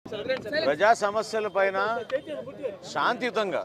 ప్రజా సమస్యల పైన శాంతియుతంగా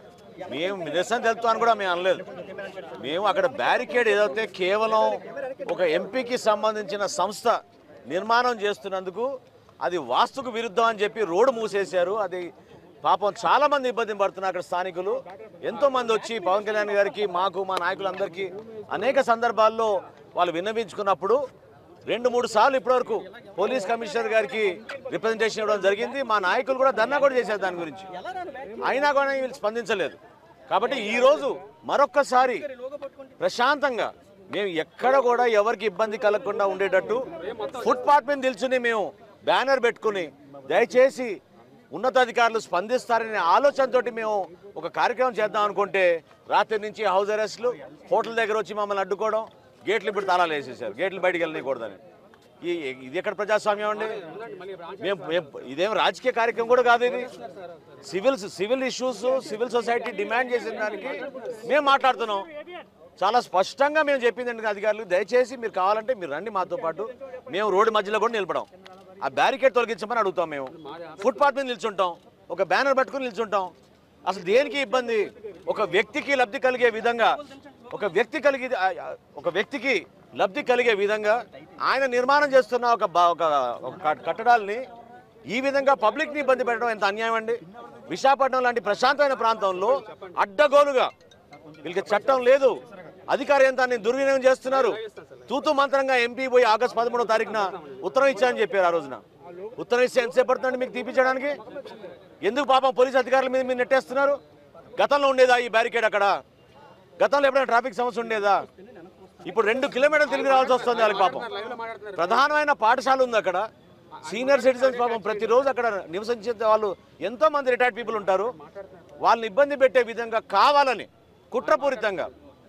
మేము నిరసన తెలుపుతామని కూడా మేము అనలేదు మేము అక్కడ బ్యారికేడ్ ఏదైతే కేవలం ఒక ఎంపీకి సంబంధించిన సంస్థ నిర్మాణం చేస్తున్నందుకు అది వాస్తుకు విరుద్ధం అని చెప్పి రోడ్డు మూసేశారు అది పాపం చాలా మంది ఇబ్బంది పడుతున్నారు అక్కడ స్థానికులు ఎంతో మంది వచ్చి పవన్ కళ్యాణ్ గారికి మాకు మా నాయకులందరికీ అనేక సందర్భాల్లో వాళ్ళు విన్నవించుకున్నప్పుడు రెండు మూడు సార్లు ఇప్పటివరకు పోలీస్ కమిషనర్ గారికి రిప్రజెంటేషన్ ఇవ్వడం జరిగింది మా నాయకులు కూడా ధర్నా కూడా చేశారు దాని గురించి అయినా కూడా వీళ్ళు స్పందించలేదు కాబట్టి ఈ రోజు మరొక్కసారి ప్రశాంతంగా మేము ఎక్కడ కూడా ఎవరికి ఇబ్బంది కలగకుండా ఉండేటట్టు ఫుట్పాత్ మీద నిల్చుని మేము బ్యానర్ పెట్టుకుని దయచేసి ఉన్నతాధికారులు స్పందిస్తారనే ఆలోచనతోటి మేము ఒక కార్యక్రమం చేద్దాం అనుకుంటే రాత్రి నుంచి హౌస్ అరెస్ట్లు హోటల్ దగ్గర వచ్చి మమ్మల్ని అడ్డుకోవడం గేట్లు ఇప్పుడు తాళాలు వేసేసారు గేట్లు బయటికి వెళ్ళనీయకూడదని ఈ ఇది ఎక్కడ ప్రజాస్వామ్యం అండి మేము మేము- ఇదేం రాజకీయ కార్యక్రమం కూడా కాదు ఇది civil civil issues civil society demand చేసిన దానికి మేము మాట్లాడుతున్నాం చాలా స్పష్టంగా మేము చెప్పిందండి అధికారులు దయచేసి మీరు కావాలంటే మీరు రండి మాతో పాటు మేము రోడ్డు మధ్యలో కూడా నిలబడం ఆ బ్యారికేడ్ తొలగించమని అడుగుతాం మేము ఫుట్పాత్ మీద నిల్చుంటాం ఒక బ్యానర్ పట్టుకుని నిల్చుంటాం అసలు దేనికి ఇబ్బంది ఒక వ్యక్తికి లబ్ధి కలిగే విధంగా ఒక వ్యక్తి కలిగి ఆ- ఆ- ఒక వ్యక్తికి లబ్ధి కలిగే విధంగా ఆయన నిర్మాణం చేస్తున్న ఒక బా- ఒక ఒక కట్- కట్టడాల్ని ఈ విధంగా పబ్లిక్ని ఇబ్బంది పెట్టడం ఎంత అన్యాయం అండి విశాఖపట్నం లాంటి ప్రశాంతమైన ప్రాంతంలో అడ్డగోలుగా వీళ్ళకి చట్టం లేదు అధికార యంత్రాన్ని దుర్వినియోగం చేస్తున్నారు తూతు మంత్రంగా ఎంపీ పోయి ఆగస్టు పదమూడో తారీఖున ఉత్తరం ఇచ్చారని చెప్పారు ఆ రోజున ఉత్తరం ఇస్తే ఎంతసేపు పడుతుందండి మీకు తీపించడానికి ఎందుకు పాపం పోలీస్ అధికారుల మీద మీరు నెట్టేస్తున్నారు గతంలో ఉండేదా ఈ బ్యారికేడ్ అక్కడ గతంలో ఎప్పుడైనా ట్రాఫిక్ సమస్య ఉండేదా ఇప్పుడు రెండు కిలోమీటర్లు తిరిగి రావాల్సి వస్తుంది వాళ్ళకి పాపం ప్రధానమైన పాఠశాల ఉంది అక్కడ సీనియర్ సిటిజన్స్ పాపం ప్రతిరోజు అక్కడ నివసించే వాళ్ళు ఎంతో మంది రిటైర్డ్ పీపుల్ ఉంటారు వాళ్ళని ఇబ్బంది పెట్టే విధంగా కావాలని కుట్రపూరితంగా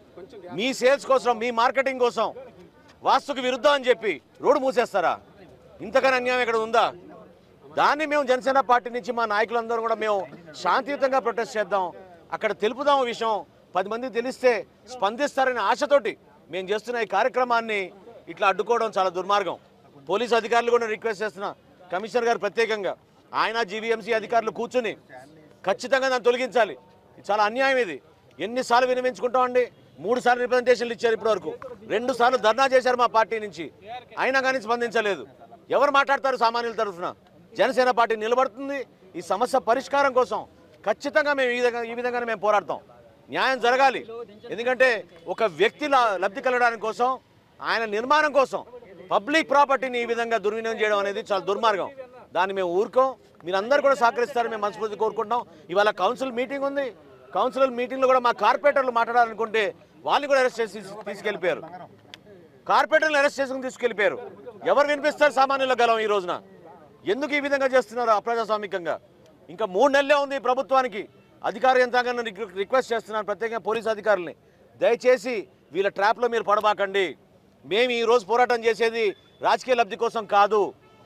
మీ సేల్స్ కోసం మీ మార్కెటింగ్ కోసం వాస్తుకు విరుద్ధం అని చెప్పి రోడ్డు మూసేస్తారా ఇంతకన్నా అన్యాయం ఇక్కడ ఉందా దాన్ని మేము జనసేన పార్టీ నుంచి మా నాయకులందరూ కూడా మేము శాంతియుతంగా ప్రొటెస్ట్ చేద్దాం అక్కడ తెలుపుదాం ఈ విషయం పది మంది తెలిస్తే స్పందిస్తారనే ఆశతోటి మేము చేస్తున్న ఈ కార్యక్రమాన్ని ఇట్లా అడ్డుకోవడం చాలా దుర్మార్గం పోలీసు అధికారులు కూడా రిక్వెస్ట్ చేస్తున్నా కమిషనర్ గారు ప్రత్యేకంగా ఆయన జీవీఎంసీ అధికారులు కూర్చుని ఖచ్చితంగా దాన్ని తొలగించాలి ఇది చాలా అన్యాయం ఇది ఎన్నిసార్లు వినిపించుకుంటామండి మూడు సార్లు రిప్రజెంటేషన్లు ఇచ్చారు ఇప్పటివరకు రెండు సార్లు ధర్నా చేశారు మా పార్టీ నుంచి అయినా కానీ స్పందించలేదు ఎవరు మాట్లాడతారు సామాన్యుల తరఫున జనసేన పార్టీ నిలబడుతుంది ఈ సమస్య పరిష్కారం కోసం ఖచ్చితంగా మేము ఈ విధంగా ఈ విధంగానే మేము పోరాడతాం న్యాయం జరగాలి ఎందుకంటే ఒక వ్యక్తి లా- లబ్ధి కలగడానికి కోసం ఆయన నిర్మాణం కోసం పబ్లిక్ ప్రాపర్టీని ఈ విధంగా దుర్వినియోగం చేయడం అనేది చాలా దుర్మార్గం దాన్ని మేము ఊరుకోం మీరందరూ కూడా సహకరిస్తారని మేము మనస్ఫూర్తి కోరుకుంటున్నాం ఇవాళ కౌన్సిల్ మీటింగ్ ఉంది కౌన్సిల్ మీటింగ్లో కూడా మా కార్పొరేటర్లు మాట్లాడాలనుకుంటే వాళ్ళని కూడా అరెస్ట్ చేసి తీసుకెళ్ళిపోయారు కార్పొరేటర్లు అరెస్ట్ చేసుకుని తీసుకెళ్ళిపోయారు ఎవరు వినిపిస్తారు సామాన్యుల గలం ఈ రోజున ఎందుకు ఈ విధంగా చేస్తున్నారు అప్రజాస్వామికంగా ఇంకా మూడు నెలలే ఉంది ఈ ప్రభుత్వానికి అధికార యంత్రాంగాన్ని రిక్వ- రిక్వెస్ట్ చేస్తున్నాను ప్రత్యేకంగా పోలీస్ అధికారుల్ని దయచేసి వీళ్ళ ట్రాప్లో మీరు పడబాకండి మేము ఈ రోజు పోరాటం చేసేది రాజకీయ లబ్ధి కోసం కాదు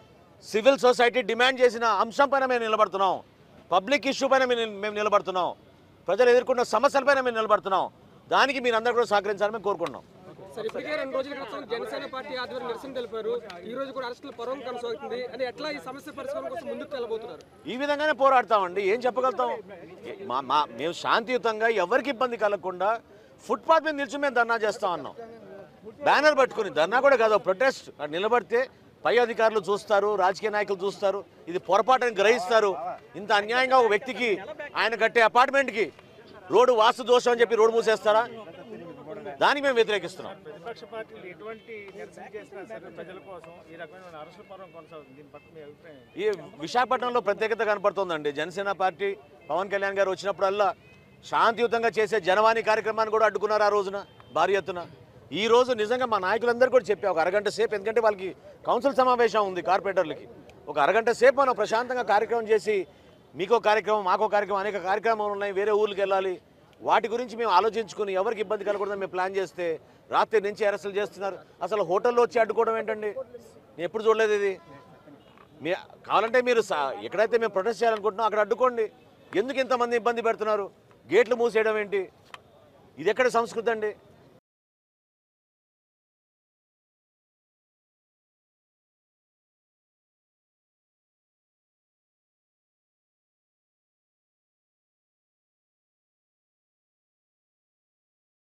సివిల్ సొసైటీ డిమాండ్ చేసిన అంశం పైన మేము నిలబడుతున్నాం పబ్లిక్ ఇష్యూ పైన మేము నిల- మేము నిలబడుతున్నాం ప్రజలు ఎదుర్కొన్న సమస్యలపైన మేము నిలబడుతున్నాం దానికి మీరు అందరూ కూడా సహకరించాలని మేము కోరుకుంటున్నాం సరే ఇప్పటికే రెండు రోజుల క్రితం జనసేన పార్టీ ఆధ్వర్యం నిరసన తెలిపారు ఈ రోజు కూడా అరెస్టుల పర్వం కొనసాగుతుంది అని ఎట్లా ఈ సమస్య పరిష్కారం కోసం ముందుకు వెళ్ళబోతున్నారు ఈ విధంగానే పోరాడతామండి ఏం చెప్పగలుగుతాం మా మా మేము శాంతియుతంగా ఎవరికి ఇబ్బంది కలగకుండా ఫుట్పాత్ మీద నిల్చుని మేము ధర్నా చేస్తాం అన్నాం బ్యానర్ పట్టుకుని ధర్నా కూడా కాదు ప్రొటెస్ట్ అక్కడ నిలబడితే పై అధికారులు చూస్తారు రాజకీయ నాయకులు చూస్తారు ఇది పొరపాటుని గ్రహిస్తారు ఇంత అన్యాయంగా ఒక వ్యక్తికి ఆయన కట్టే అపార్ట్మెంట్కి రోడ్డు వాస్తు దోషం అని చెప్పి రోడ్డు మూసేస్తారా దానికి మేము వ్యతిరేకిస్తున్నాం ప్రతిపక్ష పార్టీలు ఎటువంటి నిరసన చేసినా సరే ప్రజల కోసం ఈ రకమైన అరెస్టుల పర్వం కొనసాగుతుంది దీని పట్ల మీ అభిప్రాయం ఏంటి? ఈ విశాఖపట్నంలో ప్రత్యేకత కనపడుతోందండి జనసేన పార్టీ పవన్ కళ్యాణ్ గారు వచ్చినప్పుడల్లా శాంతియుతంగా చేసే జనవాణి కార్యక్రమాన్ని కూడా అడ్డుకున్నారు ఆ రోజున భారీ ఎత్తున ఈ రోజు నిజంగా మా నాయకులందరూ కూడా చెప్పా ఒక అరగంట సేపు ఎందుకంటే వాళ్ళకి కౌన్సిల్ సమావేశం ఉంది కార్పొరేటర్లకి ఒక అరగంట సేపు మనం ప్రశాంతంగా కార్యక్రమం చేసి మీకో కార్యక్రమం మాకో కార్యక్రమం అనేక కార్యక్రమాలు ఉన్నాయి వేరే ఊర్లకు వెళ్ళాలి వాటి గురించి మేము ఆలోచించుకుని ఎవరికి ఇబ్బంది కలగకూడదని మేము ప్లాన్ చేస్తే రాత్రి నుంచి అరెస్టులు చేస్తున్నారు అసలు హోటల్లో వచ్చి అడ్డుకోవడం ఏంటండి నేను ఎప్పుడు చూడలేదు ఇది మీ కావాలంటే మీరు సా- ఎక్కడైతే మేము ప్రొటెస్ట్ చేయాలనుకుంటున్నాం అక్కడ అడ్డుకోండి ఎందుకు ఇంతమంది ఇబ్బంది పెడుతున్నారు గేట్లు మూసేయడం ఏంటి ఇది ఎక్కడ సంస్కృతి అండి